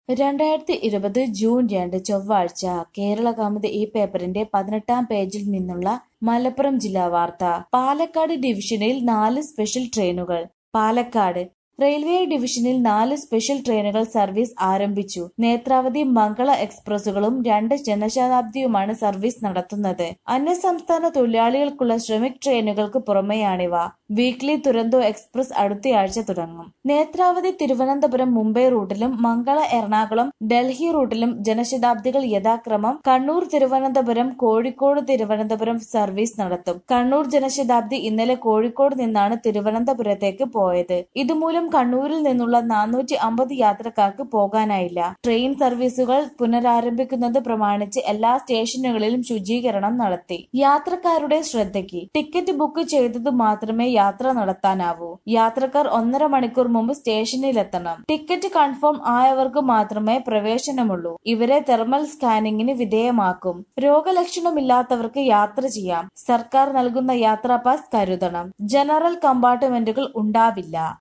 രണ്ടായിരത്തി ഇരുപത് ജൂൺ രണ്ട് ചൊവ്വാഴ്ച കേരളകൗമുദി ഈ പേപ്പറിന്റെ പതിനെട്ടാം പേജിൽ നിന്നുള്ള മലപ്പുറം ജില്ലാ വാർത്ത പാലക്കാട് ഡിവിഷനിൽ നാല് സ്പെഷ്യൽ ട്രെയിനുകൾ പാലക്കാട് റെയിൽവേ ഡിവിഷനിൽ നാല് സ്പെഷ്യൽ ട്രെയിനുകൾ സർവീസ് ആരംഭിച്ചു നേത്രാവതി മംഗള എക്സ്പ്രസുകളും രണ്ട് ജനശതാബ്ദിയുമാണ് സർവീസ് നടത്തുന്നത് അന്യസംസ്ഥാന തൊഴിലാളികൾക്കുള്ള ശ്രമിക് ട്രെയിനുകൾക്ക് പുറമെയാണിവ വീക്ക്ലി തുരന്തോ എക്സ്പ്രസ് അടുത്തയാഴ്ച തുടങ്ങും നേത്രാവതി തിരുവനന്തപുരം മുംബൈ റൂട്ടിലും മംഗള എറണാകുളം ഡൽഹി റൂട്ടിലും ജനശതാബ്ദികൾ യഥാക്രമം കണ്ണൂർ തിരുവനന്തപുരം കോഴിക്കോട് തിരുവനന്തപുരം സർവീസ് നടത്തും കണ്ണൂർ ജനശതാബ്ദി ഇന്നലെ കോഴിക്കോട് നിന്നാണ് തിരുവനന്തപുരത്തേക്ക് പോയത് ഇതുമൂലം കണ്ണൂരിൽ നിന്നുള്ള നാനൂറ്റി അമ്പത് യാത്രക്കാർക്ക് പോകാനായില്ല ട്രെയിൻ സർവീസുകൾ പുനരാരംഭിക്കുന്നത് പ്രമാണിച്ച് എല്ലാ സ്റ്റേഷനുകളിലും ശുചീകരണം നടത്തി യാത്രക്കാരുടെ ശ്രദ്ധയ്ക്ക് ടിക്കറ്റ് ബുക്ക് ചെയ്തത് മാത്രമേ യാത്ര നടത്താനാവൂ യാത്രക്കാർ ഒന്നര മണിക്കൂർ മുമ്പ് സ്റ്റേഷനിലെത്തണം ടിക്കറ്റ് കൺഫേം ആയവർക്ക് മാത്രമേ പ്രവേശനമുള്ളൂ ഇവരെ തെർമൽ സ്കാനിങ്ങിന് വിധേയമാക്കും രോഗലക്ഷണമില്ലാത്തവർക്ക് യാത്ര ചെയ്യാം സർക്കാർ നൽകുന്ന യാത്രാ പാസ് കരുതണം ജനറൽ കമ്പാർട്ട്മെന്റുകൾ ഉണ്ടാവില്ല